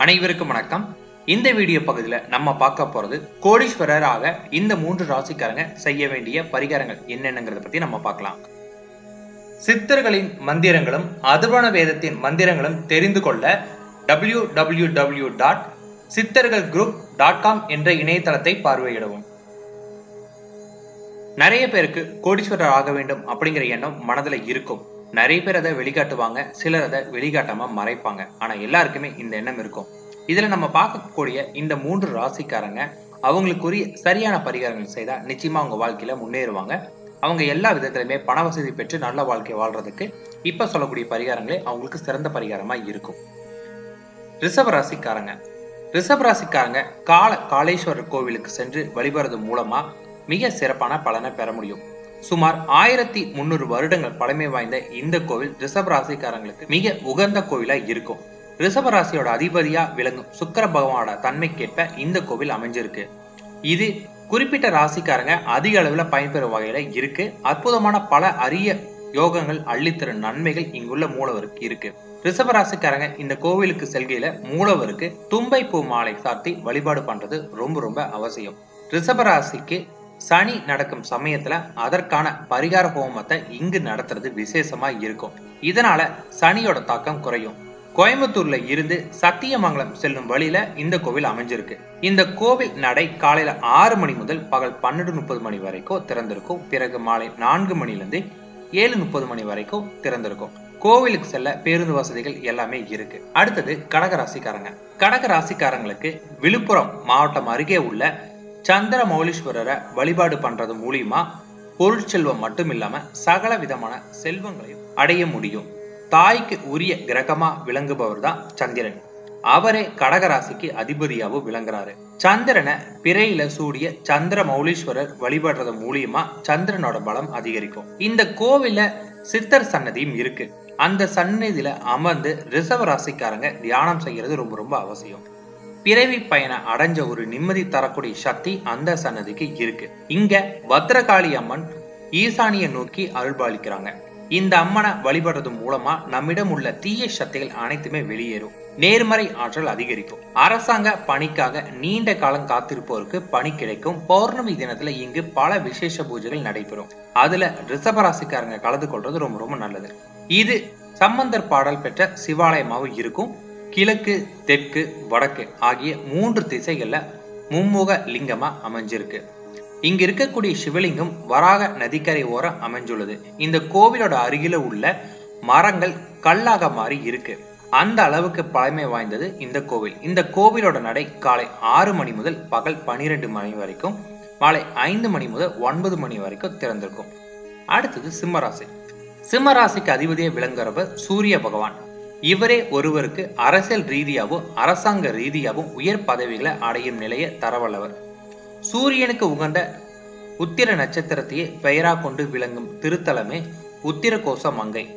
அனைவருக்கும் வணக்கம் இந்த வீடியோ பகுதியில் நம்ம பார்க்க போறது கோடீஸ்வரராக இந்த மூன்று ராசிக்காரங்க செய்ய வேண்டிய பரிகாரங்கள் என்னென்னங்கிறத பத்தி நம்ம பார்க்கலாம் சித்தர்களின் மந்திரங்களும் அதுவன வேதத்தின் மந்திரங்களும் தெரிந்து கொள்ள டபிள்யூ டபிள்யூ டபிள்யூ டாட் சித்தர்கள் குரூப் டாட் காம் என்ற இணையதளத்தை பார்வையிடவும் நிறைய பேருக்கு கோடீஸ்வரர் ஆக வேண்டும் அப்படிங்கிற எண்ணம் மனதுல இருக்கும் நிறைய பேர் அதை வெளிக்காட்டுவாங்க சிலர் அதை வெளிக்காட்டாம மறைப்பாங்க ஆனா எல்லாருக்குமே இந்த எண்ணம் இருக்கும் இதுல நம்ம பார்க்கக்கூடிய இந்த மூன்று ராசிக்காரங்க அவங்களுக்குரிய சரியான பரிகாரங்கள் செய்தா நிச்சயமா அவங்க வாழ்க்கையில முன்னேறுவாங்க அவங்க எல்லா விதத்திலுமே பண வசதி பெற்று நல்ல வாழ்க்கை வாழ்றதுக்கு இப்ப சொல்லக்கூடிய பரிகாரங்களே அவங்களுக்கு சிறந்த பரிகாரமா இருக்கும் ரிஷப ராசிக்காரங்க ரிஷப ராசிக்காரங்க கால காளேஸ்வரர் கோவிலுக்கு சென்று வழிபடுறது மூலமா மிக சிறப்பான பலனை பெற முடியும் சுமார் ஆயிரத்தி முன்னூறு வருடங்கள் பழமை வாய்ந்த இந்த கோவில் ரிஷப ராசிக்காரங்களுக்கு மிக உகந்த கோவிலா இருக்கும் ரிஷப ராசியோட அதிபதியா விளங்கும் சுக்கர பகவானோட தன்மைக்கேற்ப இந்த கோவில் அமைஞ்சிருக்கு இது குறிப்பிட்ட ராசிக்காரங்க அதிக அளவுல பயன்பெறும் வகையில இருக்கு அற்புதமான பல அரிய யோகங்கள் அள்ளித்தரும் நன்மைகள் இங்குள்ள மூலவருக்கு இருக்கு ரிஷப ராசிக்காரங்க இந்த கோவிலுக்கு செல்கையில மூலவருக்கு தும்பை பூ மாலை சாத்தி வழிபாடு பண்றது ரொம்ப ரொம்ப அவசியம் ரிஷப ராசிக்கு சனி நடக்கும் சமயத்துல அதற்கான பரிகார ஹோமத்தை இங்கு நடத்துறது விசேஷமா இருக்கும் இதனால சனியோட தாக்கம் குறையும் கோயம்புத்தூர்ல இருந்து சத்தியமங்கலம் செல்லும் வழியில இந்த கோவில் அமைஞ்சிருக்கு இந்த கோவில் நடை காலையில ஆறு மணி முதல் பகல் பன்னெண்டு முப்பது மணி வரைக்கும் திறந்திருக்கும் பிறகு மாலை நான்கு மணில இருந்து ஏழு முப்பது மணி வரைக்கும் திறந்திருக்கும் கோவிலுக்கு செல்ல பேருந்து வசதிகள் எல்லாமே இருக்கு அடுத்தது கடக ராசிக்காரங்க கடக ராசிக்காரங்களுக்கு விழுப்புரம் மாவட்டம் அருகே உள்ள சந்திர மௌலீஸ்வரரை வழிபாடு பண்றது மூலியமா பொருட்செல்வம் மட்டும் இல்லாம சகல விதமான செல்வங்களையும் அடைய முடியும் தாய்க்கு உரிய கிரகமா விளங்குபவர் தான் சந்திரன் அவரே கடகராசிக்கு அதிபதியாவும் விளங்குறாரு சந்திரனை பிறையில சூடிய சந்திர மௌலீஸ்வரர் வழிபடுறது மூலியமா சந்திரனோட பலம் அதிகரிக்கும் இந்த கோவில்ல சித்தர் சன்னதியும் இருக்கு அந்த சன்னதியில அமர்ந்து ரிஷவ ராசிக்காரங்க தியானம் செய்யறது ரொம்ப ரொம்ப அவசியம் பிறவி பயணம் அடைஞ்ச ஒரு நிம்மதி தரக்கூடிய சக்தி அந்த சன்னதிக்கு இருக்கு இங்க பத்ரகாளி அம்மன் ஈசானிய நோக்கி அருள்பாலிக்கிறாங்க இந்த அம்மனை வழிபடுறது மூலமா நம்மிடம் உள்ள தீய சக்திகள் அனைத்துமே வெளியேறும் நேர்மறை ஆற்றல் அதிகரிக்கும் அரசாங்க பணிக்காக நீண்ட காலம் காத்திருப்போருக்கு பணி கிடைக்கும் பௌர்ணமி தினத்துல இங்கு பல விசேஷ பூஜைகள் நடைபெறும் அதுல ரிஷபராசிக்காரங்க கலந்து கொள்றது ரொம்ப ரொம்ப நல்லது இது சம்பந்தர் பாடல் பெற்ற சிவாலயமாவும் இருக்கும் கிழக்கு தெற்கு வடக்கு ஆகிய மூன்று திசைகள்ல மும்முக லிங்கமா அமைஞ்சிருக்கு இங்க இருக்கக்கூடிய சிவலிங்கம் வராக நதிக்கரை ஓரம் அமைஞ்சுள்ளது இந்த கோவிலோட அருகில உள்ள மரங்கள் கல்லாக மாறி இருக்கு அந்த அளவுக்கு பழமை வாய்ந்தது இந்த கோவில் இந்த கோவிலோட நடை காலை ஆறு மணி முதல் பகல் பனிரெண்டு மணி வரைக்கும் மாலை ஐந்து மணி முதல் ஒன்பது மணி வரைக்கும் திறந்திருக்கும் அடுத்தது சிம்மராசி சிம்மராசிக்கு அதிபதியை விளங்குறவர் சூரிய பகவான் இவரே ஒருவருக்கு அரசியல் ரீதியாகவும் அரசாங்க ரீதியாகவும் உயர் பதவிகளை அடையும் நிலையை தரவல்லவர் சூரியனுக்கு உகந்த உத்திர நட்சத்திரத்தையே பெயரா கொண்டு விளங்கும் திருத்தலமே உத்திரகோச மங்கை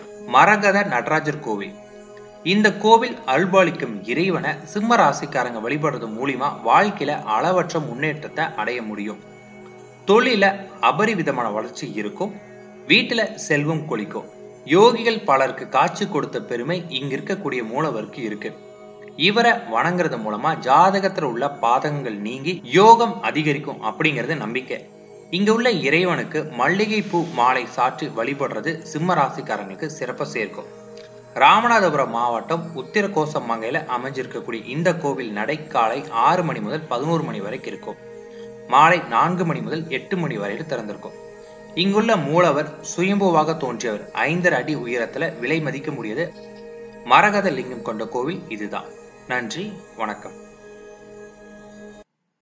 மரகத நடராஜர் கோவில் இந்த கோவில் அல்பாலிக்கும் இறைவனை சிம்ம ராசிக்காரங்க வழிபடுறது மூலியமா வாழ்க்கையில அளவற்ற முன்னேற்றத்தை அடைய முடியும் தொழில அபரிவிதமான வளர்ச்சி இருக்கும் வீட்டுல செல்வம் கொளிக்கும் யோகிகள் பலருக்கு காட்சி கொடுத்த பெருமை இங்க இருக்கக்கூடிய மூலவருக்கு இருக்கு இவரை வணங்குறது மூலமா ஜாதகத்துல உள்ள பாதகங்கள் நீங்கி யோகம் அதிகரிக்கும் அப்படிங்கிறது நம்பிக்கை இங்க உள்ள இறைவனுக்கு மல்லிகை பூ மாலை சாற்றி வழிபடுறது சிம்ம ராசிக்காரங்களுக்கு சிறப்பை சேர்க்கும் ராமநாதபுரம் மாவட்டம் உத்திரகோசம் மங்கையில அமைஞ்சிருக்கக்கூடிய இந்த கோவில் நடை காலை ஆறு மணி முதல் பதினோரு மணி வரைக்கும் இருக்கும் மாலை நான்கு மணி முதல் எட்டு மணி வரையில் திறந்திருக்கும் இங்குள்ள மூலவர் சுயம்புவாக தோன்றியவர் ஐந்தரை அடி உயரத்துல விலை மதிக்க முடியாத மரகத லிங்கம் கொண்ட கோவில் இதுதான் நன்றி வணக்கம்